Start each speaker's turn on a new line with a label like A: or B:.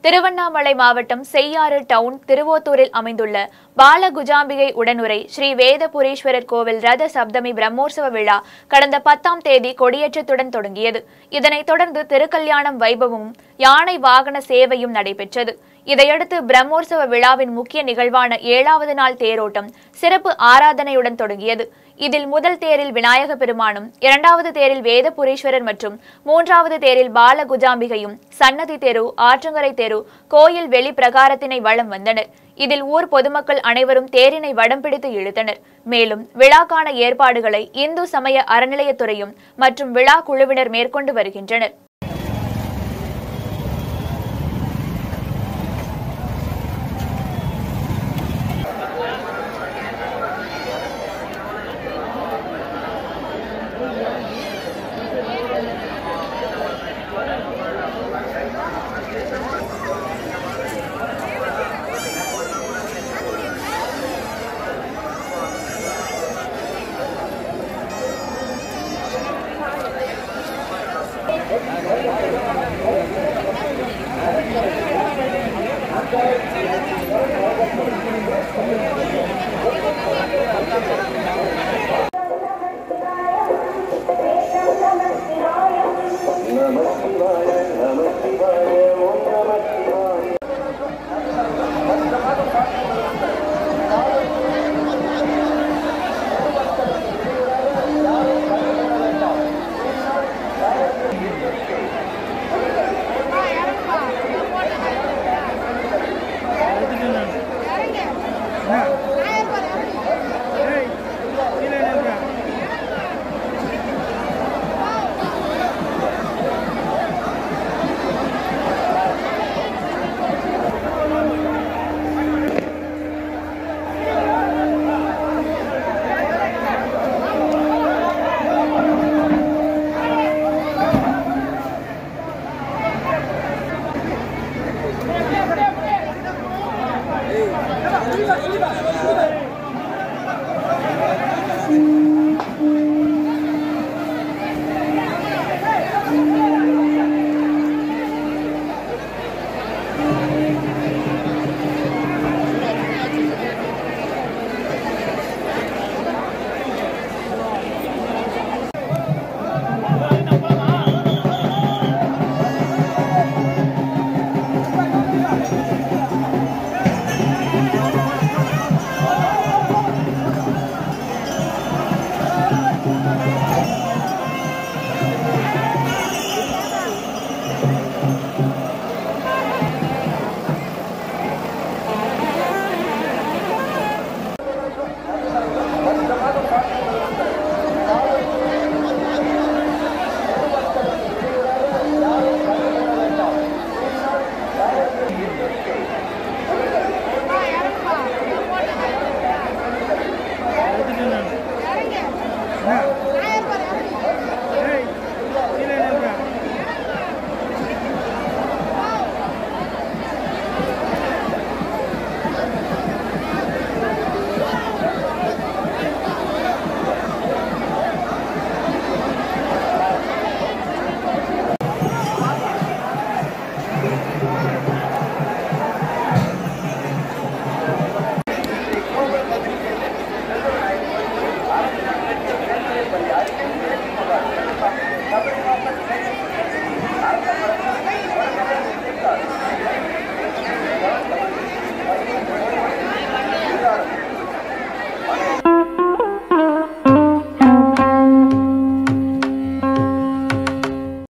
A: திருவண்ணாமலை மாவட்டம் செய்யாறு டவுன் திருவோத்தூரில் அமைந்துள்ள பாலகுஜாம்பிகை உடனுரை ஸ்ரீ வேதபுரீஸ்வரர் கோவில் ரத சப்தமி பிரம்மோற்சவ விழா கடந்த பத்தாம் தேதி கொடியேற்றத்துடன் தொடங்கியது இதனைத் தொடர்ந்து திருக்கல்யாணம் வைபவமும் யானை வாகன சேவையும் நடைபெற்றது இதையடுத்து பிரம்மோற்சவ விழாவின் முக்கிய நிகழ்வான ஏழாவது நாள் தேரோட்டம் சிறப்பு ஆராதனையுடன் தொடங்கியது இதில் முதல் தேரில் விநாயக பெருமானும் இரண்டாவது தேரில் வேதபுரீஸ்வரர் மற்றும் மூன்றாவது தேரில் பாலகுஜாம்பிகையும் சன்னதி தெரு ஆற்றங்கரை தெரு கோயில் வெளி பிரகாரத்தினை வலம் வந்தனர் இதில் ஊர் பொதுமக்கள் அனைவரும் தேரினை வடம் பிடித்து இழுத்தனர் மேலும் விழாக்கான ஏற்பாடுகளை இந்து சமய அறநிலையத்துறையும் மற்றும் விழா குழுவினர் மேற்கொண்டு வருகின்றனர்
B: Thank you.